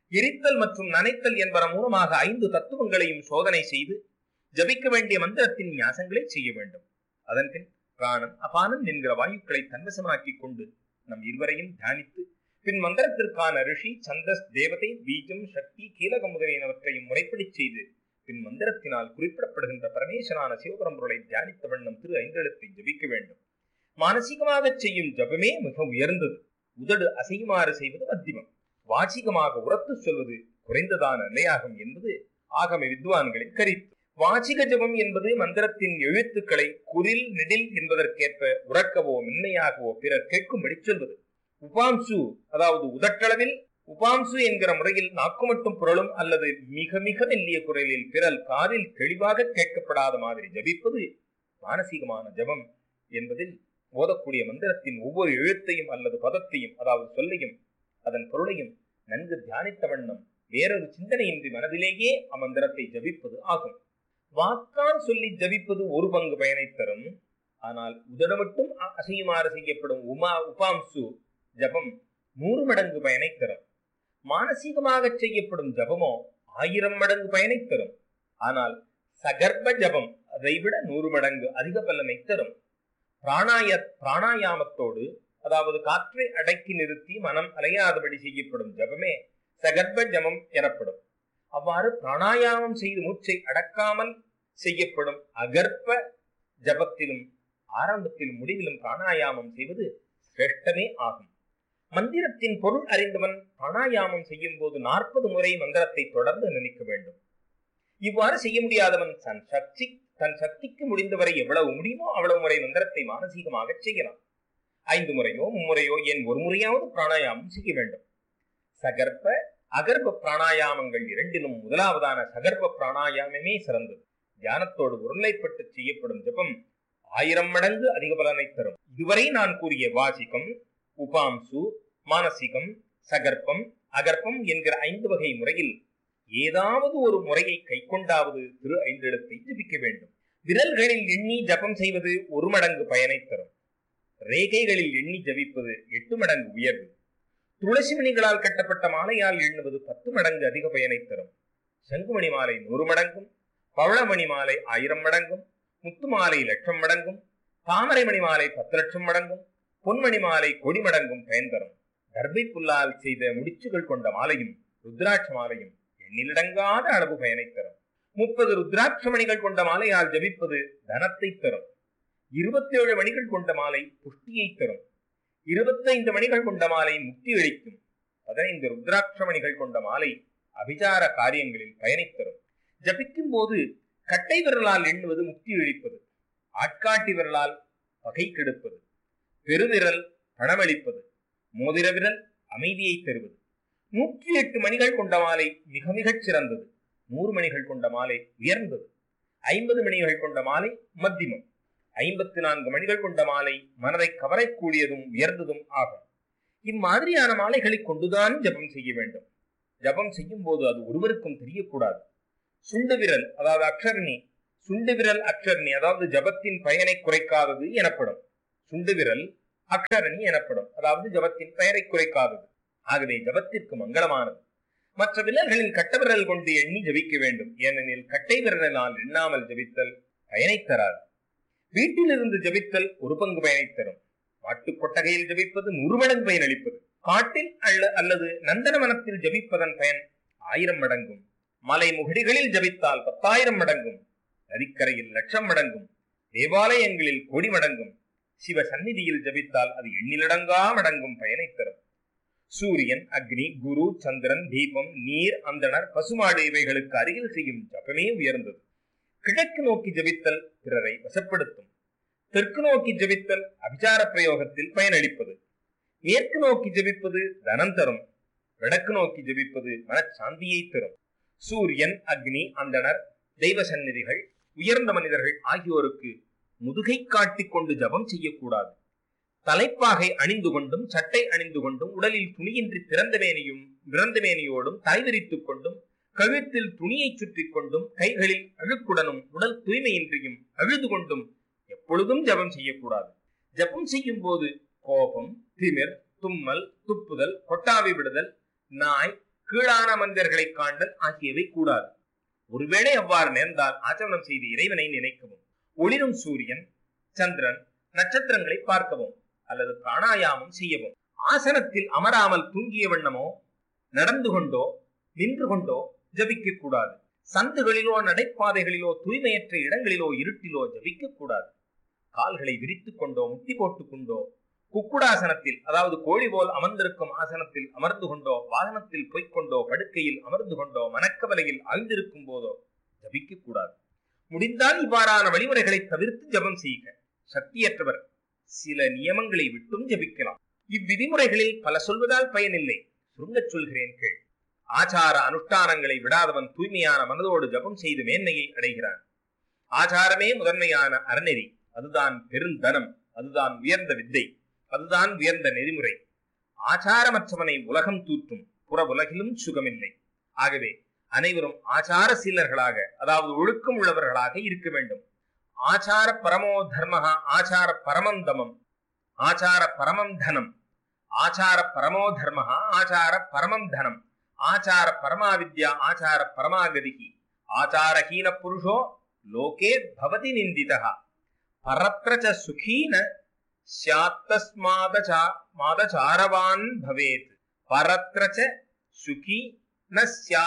[SPEAKER 1] எரித்தல் மற்றும் நனைத்தல் என்பன மூலமாக ஐந்து தத்துவங்களையும் சோதனை செய்து ஜபிக்க வேண்டிய மந்திரத்தின் ஞாசங்களை செய்ய வேண்டும் அதன் பின் பிராணன் அபானன் என்கிற வாயுக்களை தன்வசமாக்கிக் கொண்டு நம் இருவரையும் தியானித்து பின் மந்திரத்திற்கான ரிஷி சந்தஸ் தேவதை பீஜம் சக்தி கீலக முதலியனவற்றையும் முறைப்படி செய்து பின் மந்திரத்தினால் குறிப்பிடப்படுகின்ற பரமேஸ்வரான சிவபரம்பொருளை தியானித்த வண்ணம் திரு ஐந்தெழுத்தை ஜபிக்க வேண்டும் மானசீகமாக செய்யும் ஜபமே மிக உயர்ந்தது உதடு அசையுமாறு செய்வது மத்தியமம் வாசிகமாக உரத்து சொல்வது குறைந்ததான நிலையாகும் என்பது ஆகம வித்வான்களின் கருத்து வாசிக ஜபம் என்பது மந்திரத்தின் எழுத்துக்களை குரில் நெடில் என்பதற்கேற்ப உறக்கவோ மென்மையாகவோ பிறர் கேட்கும்படி சொல்வது உபாம்சு அதாவது உதட்டளவில் உபாம்சு என்கிற முறையில் நாக்கு மட்டும் புரளும் அல்லது மிக மிக மெல்லிய குரலில் பிறல் காதில் தெளிவாக கேட்கப்படாத மாதிரி ஜபிப்பது மானசீகமான ஜபம் என்பதில் ஓதக்கூடிய மந்திரத்தின் ஒவ்வொரு எழுத்தையும் அல்லது பதத்தையும் அதாவது சொல்லையும் அதன் பொருளையும் நன்கு தியானித்த வண்ணம் வேறொரு சிந்தனையின்றி மனதிலேயே அம்மந்திரத்தை ஜபிப்பது ஆகும் வாக்கால் சொல்லி ஜபிப்பது ஒரு பங்கு பயனை தரும் ஆனால் உதட மட்டும் அ- அசையுமாறு செய்யப்படும் உமா உபாம்சு ஜபம் நூறு மடங்கு பயனை தரும் மானசீகமாக செய்யப்படும் ஜபமோ ஆயிரம் மடங்கு பயனை தரும் ஆனால் சகர்ப்ப ஜபம் அதைவிட நூறு மடங்கு அதிக பலனை தரும் பிராணாய பிராணாயாமத்தோடு அதாவது காற்றை அடக்கி நிறுத்தி மனம் அலையாதபடி செய்யப்படும் ஜபமே சகர்ப்ப ஜபம் எனப்படும் அவ்வாறு பிராணாயாமம் செய்து மூச்சை அடக்காமல் செய்யப்படும் அகர்ப்ப ஜபத்திலும் ஆரம்பத்திலும் முடிவிலும் பிராணாயாமம் செய்வது சிரேஷ்டமே ஆகும் மந்திரத்தின் பொருள் அறிந்தவன் பிராணாயாமம் செய்யும் போது நாற்பது முறை மந்திரத்தை தொடர்ந்து நினைக்க வேண்டும் இவ்வாறு செய்ய முடியாதவன் தன் சக்தி தன் சக்திக்கு முடிந்தவரை எவ்வளவு முடியுமோ அவ்வளவு முறை மந்திரத்தை மானசீகமாக செய்யலாம் ஐந்து முறையோ மும்முறையோ என் ஒரு முறையாவது பிராணாயாமம் செய்ய வேண்டும் சகர்ப்ப அகர்ப்ப பிராணாயாமங்கள் இரண்டிலும் முதலாவதான சகர்ப்ப பிராணாயாமமே சிறந்தது தியானத்தோடு உருளைப்பட்டு செய்யப்படும் ஜபம் ஆயிரம் மடங்கு அதிக பலனை தரும் இதுவரை நான் கூறிய வாசிகம் உபாம்சு மானசிகம் சகர்ப்பம் அகர்ப்பம் என்கிற ஐந்து வகை முறையில் ஏதாவது ஒரு முறையை கைக்கொண்டாவது திரு ஐந்தெழுத்தை ஜபிக்க வேண்டும் விரல்களில் எண்ணி ஜபம் செய்வது ஒரு மடங்கு பயனை தரும் ரேகைகளில் எண்ணி ஜபிப்பது எட்டு மடங்கு உயர்வு துளசி மணிகளால் கட்டப்பட்ட மாலையால் எண்ணுவது பத்து மடங்கு அதிக பயனை தரும் சங்குமணி மாலை நூறு மடங்கும் பவளமணி மாலை ஆயிரம் மடங்கும் முத்து மாலை லட்சம் மடங்கும் தாமரை மணி மாலை பத்து லட்சம் மடங்கும் பொன்மணி மாலை கொடி மடங்கும் பயன் தரும் கர்ப்பை புல்லால் செய்த முடிச்சுகள் கொண்ட மாலையும் ருத்ராட்ச மாலையும் எண்ணிலடங்காத அளவு பயனை தரும் முப்பது ருத்ராட்ச மணிகள் கொண்ட மாலையால் ஜபிப்பது தனத்தை தரும் இருபத்தேழு மணிகள் கொண்ட மாலை புஷ்டியை தரும் இருபத்தைந்து மணிகள் கொண்ட மாலை முக்தி அளிக்கும் பதினைந்து ருத்ராட்ச மணிகள் கொண்ட மாலை அபிசார காரியங்களில் பயனை தரும் ஜபிக்கும் போது கட்டை விரலால் எண்ணுவது முக்தி அளிப்பது ஆட்காட்டி விரலால் பகை கெடுப்பது பெருவிரல் பணமளிப்பது மோதிர விரல் அமைதியை தருவது நூற்றி எட்டு மணிகள் கொண்ட மாலை மிக மிகச் சிறந்தது நூறு மணிகள் கொண்ட மாலை உயர்ந்தது ஐம்பது மணிகள் கொண்ட மாலை மத்தியமம் ஐம்பத்தி நான்கு மணிகள் கொண்ட மாலை மனதை கவரக்கூடியதும் உயர்ந்ததும் ஆகும் இம்மாதிரியான மாலைகளை கொண்டுதான் ஜபம் செய்ய வேண்டும் ஜபம் செய்யும் போது அது ஒருவருக்கும் தெரியக்கூடாது சுண்டு விரல் அதாவது அக்ஷரணி சுண்டு விரல் அக்ஷரணி அதாவது ஜபத்தின் பயனை குறைக்காதது எனப்படும் சுண்டு விரல் அக்ஷரணி எனப்படும் அதாவது ஜபத்தின் பெயரை குறைக்காதது ஆகவே ஜபத்திற்கு மங்களமானது மற்ற விரல்களில் கட்ட விரல் கொண்டு எண்ணி ஜபிக்க வேண்டும் ஏனெனில் கட்டை விரலினால் எண்ணாமல் ஜபித்தல் பயனை தராது வீட்டிலிருந்து ஜபித்தல் ஒரு பங்கு பயனை தரும் மாட்டுக் கொட்டகையில் ஜபிப்பது நூறு மடங்கு பயனளிப்பது காட்டில் அல்ல அல்லது நந்தனவனத்தில் ஜபிப்பதன் பயன் ஆயிரம் மடங்கும் மலை முகடிகளில் ஜபித்தால் பத்தாயிரம் மடங்கும் நதிக்கரையில் லட்சம் மடங்கும் தேவாலயங்களில் கோடி மடங்கும் சிவ சந்நிதியில் ஜபித்தால் அது எண்ணிலடங்கா மடங்கும் பயனை தரும் சூரியன் அக்னி குரு சந்திரன் தீபம் நீர் அந்தணர் பசுமாடு இவைகளுக்கு அருகில் செய்யும் ஜபமே உயர்ந்தது கிழக்கு நோக்கி ஜபித்தல் பிறரை வசப்படுத்தும் தெற்கு நோக்கி ஜபித்தல் அபிசார பிரயோகத்தில் பயனளிப்பது மேற்கு நோக்கி ஜபிப்பது தனம் தரும் வடக்கு நோக்கி ஜபிப்பது மனச்சாந்தியை தரும் சூரியன் அக்னி அந்தணர் தெய்வ சந்நிதிகள் உயர்ந்த மனிதர்கள் ஆகியோருக்கு முதுகை காட்டிக் கொண்டு ஜபம் செய்யக்கூடாது தலைப்பாகை அணிந்து கொண்டும் சட்டை அணிந்து கொண்டும் உடலில் துணியின்றி பிறந்த மேனியும் பிறந்த மேனியோடும் தலைவிரித்துக் கொண்டும் கழுத்தில் துணியை சுற்றிக் கொண்டும் கைகளில் அழுக்குடனும் உடல் தூய்மையின்றியும் அழுது கொண்டும் எப்பொழுதும் ஜபம் செய்யக்கூடாது ஜபம் செய்யும் போது கோபம் திமிர் தும்மல் துப்புதல் கொட்டாவி விடுதல் நாய் கீழான மனிதர்களை காண்டல் ஆகியவை கூடாது ஒருவேளை அவ்வாறு நேர்ந்தால் ஆச்சமனம் செய்து இறைவனை நினைக்கவும் ஒளிரும் சூரியன் சந்திரன் நட்சத்திரங்களை பார்க்கவும் அல்லது பிராணாயாமம் செய்யவும் ஆசனத்தில் அமராமல் தூங்கிய வண்ணமோ நடந்து கொண்டோ நின்று கொண்டோ ஜபிக்க கூடாது சந்துகளிலோ நடைபாதைகளிலோ தூய்மையற்ற இடங்களிலோ இருட்டிலோ ஜபிக்க கூடாது கால்களை விரித்துக் கொண்டோ முட்டி போட்டுக் கொண்டோ குக்குடாசனத்தில் அதாவது கோழி போல் அமர்ந்திருக்கும் ஆசனத்தில் அமர்ந்து கொண்டோ வாகனத்தில் பொய்க்கொண்டோ படுக்கையில் அமர்ந்து கொண்டோ மனக்கவலையில் ஆழ்ந்திருக்கும் போதோ ஜபிக்க கூடாது முடிந்தால் இவ்வாறான வழிமுறைகளை தவிர்த்து ஜபம் செய்க சக்தியற்றவர் சில நியமங்களை விட்டும் ஜபிக்கலாம் இவ்விதிமுறைகளில் பல சொல்வதால் பயனில்லை சுருங்கச் சொல்கிறேன் கேள் ஆச்சார அனுஷ்டானங்களை விடாதவன் தூய்மையான மனதோடு ஜபம் செய்து மேன்மையை அடைகிறான் ஆச்சாரமே முதன்மையான அறநெறி அதுதான் பெருந்தனம் அதுதான் உயர்ந்த வித்தை அதுதான் உயர்ந்த நெறிமுறை ஆச்சாரமற்றவனை உலகம் தூற்றும் புற உலகிலும் சுகமில்லை ஆகவே அனைவரும் ஆச்சார சீலர்களாக அதாவது ஒழுக்கம் உள்ளவர்களாக இருக்க வேண்டும் ஆச்சார பரமோ தர்மஹா ஆச்சார பரமம் தமம் ஆச்சார பரமம் தனம் ஆச்சார பரமோ தர்மஹா ஆச்சார பரமம் தனம் ஆச்சார பரமாவித்யா ஆச்சார பரமாகதிகி ஆச்சாரஹீன புருஷோ லோகே பவதி நிந்திதா பரத்ர ச சுகீன ஸ்யாத்தஸ்மாதச்சா மாதச்சாரவான் பவேத் பரத்ர ச சுகி ந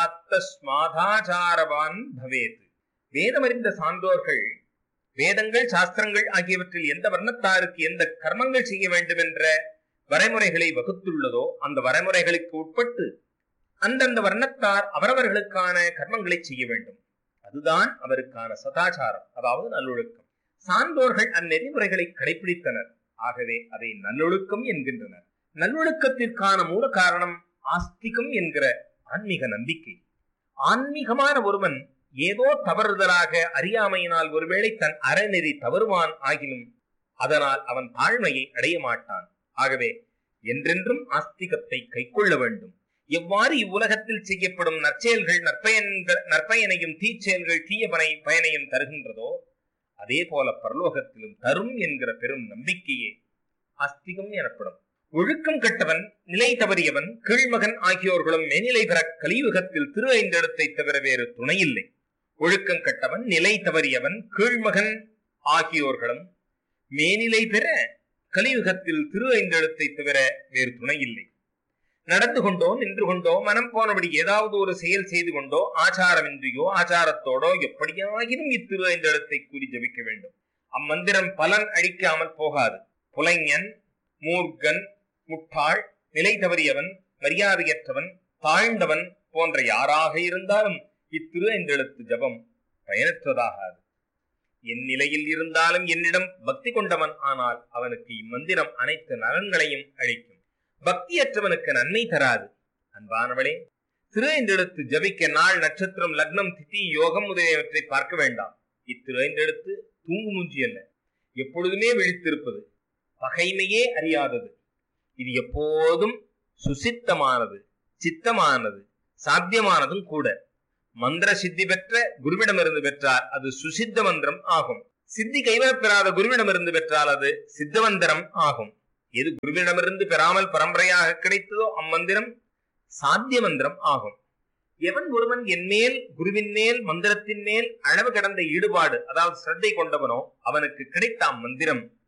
[SPEAKER 1] ஸ்யாத்தஸ்மாதாச்சாரவான் பவேத் வேதமறிந்த சான்றோர்கள் வேதங்கள் சாஸ்திரங்கள் ஆகியவற்றில் எந்த வர்ணத்தாருக்கு எந்த கர்மங்கள் செய்ய வேண்டும் என்ற வரைமுறைகளை வகுத்துள்ளதோ அந்த வரைமுறைகளுக்கு உட்பட்டு அந்தந்த வர்ணத்தார் அவரவர்களுக்கான கர்மங்களை செய்ய வேண்டும் அதுதான் அவருக்கான சதாச்சாரம் அதாவது நல்லொழுக்கம் சான்றோர்கள் அந்நெறிமுறைகளை கடைபிடித்தனர் ஆகவே அதை நல்லொழுக்கம் என்கின்றனர் நல்லொழுக்கத்திற்கான மூல காரணம் ஆஸ்திகம் என்கிற ஆன்மீக நம்பிக்கை ஆன்மீகமான ஒருவன் ஏதோ தவறுதலாக அறியாமையினால் ஒருவேளை தன் அறநெறி தவறுவான் ஆகிலும் அதனால் அவன் தாழ்மையை அடைய மாட்டான் ஆகவே என்றென்றும் ஆஸ்திகத்தை கைக்கொள்ள வேண்டும் எவ்வாறு இவ்வுலகத்தில் செய்யப்படும் நற்செயல்கள் நற்பயன்கள் நற்பயனையும் தீச்செயல்கள் தீய பனை பயனையும் தருகின்றதோ அதே போல பரலோகத்திலும் தரும் என்கிற பெரும் நம்பிக்கையே ஆஸ்திகம் எனப்படும் ஒழுக்கம் கட்டவன் நிலை தவறியவன் கீழ்மகன் ஆகியோர்களும் மேனிலை பெற கலியுகத்தில் திரு ஐந்தெழுத்தை தவிர வேறு துணையில்லை ஒழுக்கம் கட்டவன் நிலை தவறியவன் கீழ்மகன் ஆகியோர்களும் மேனிலை பெற கலியுகத்தில் திரு ஐந்தெழுத்தை தவிர வேறு துணையில்லை நடந்து கொண்டோ நின்று கொண்டோ மனம் போனபடி ஏதாவது ஒரு செயல் செய்து கொண்டோ ஆச்சாரமின்றியோ ஆச்சாரத்தோடோ எப்படியாகினும் இத்திரு ஐந்தெழுத்தை கூறி ஜபிக்க வேண்டும் அம்மந்திரம் பலன் அழிக்காமல் போகாது புலைஞன் மூர்க்கன் முட்டாள் நிலை தவறியவன் மரியாதையற்றவன் தாழ்ந்தவன் போன்ற யாராக இருந்தாலும் இத்திரு ஐந்தெழுத்து ஜபம் பயனற்றதாகாது என் நிலையில் இருந்தாலும் என்னிடம் பக்தி கொண்டவன் ஆனால் அவனுக்கு இம்மந்திரம் அனைத்து நலன்களையும் அளிக்கும் பக்தியற்றவனுக்கு நன்மை தராது அன்பானவளே திரு ஐந்தெழுத்து ஜபிக்க நாள் நட்சத்திரம் லக்னம் திதி யோகம் முதலியவற்றை பார்க்க வேண்டாம் இத்திரு ஐந்தெழுத்து தூங்கு மூஞ்சி அல்ல எப்பொழுதுமே விழித்திருப்பது பகைமையே அறியாதது இது எப்போதும் சுசித்தமானது சித்தமானது சாத்தியமானதும் கூட மந்திர சித்தி பெற்ற குருவிடமிருந்து பெற்றால் அது சுசித்த மந்திரம் ஆகும் சித்தி கைவரப்பெறாத குருவிடமிருந்து பெற்றால் அது சித்தமந்திரம் ஆகும் எது குருவிடமிருந்து பெறாமல் பரம்பரையாக கிடைத்ததோ அம்மந்திரம் சாத்திய மந்திரம் ஆகும் எவன் ஒருவன் என் மேல் குருவின் மேல் மந்திரத்தின் மேல் அளவு கடந்த ஈடுபாடு அதாவது சிரத்தை கொண்டவனோ அவனுக்கு கிடைத்த அம்மந்திரம்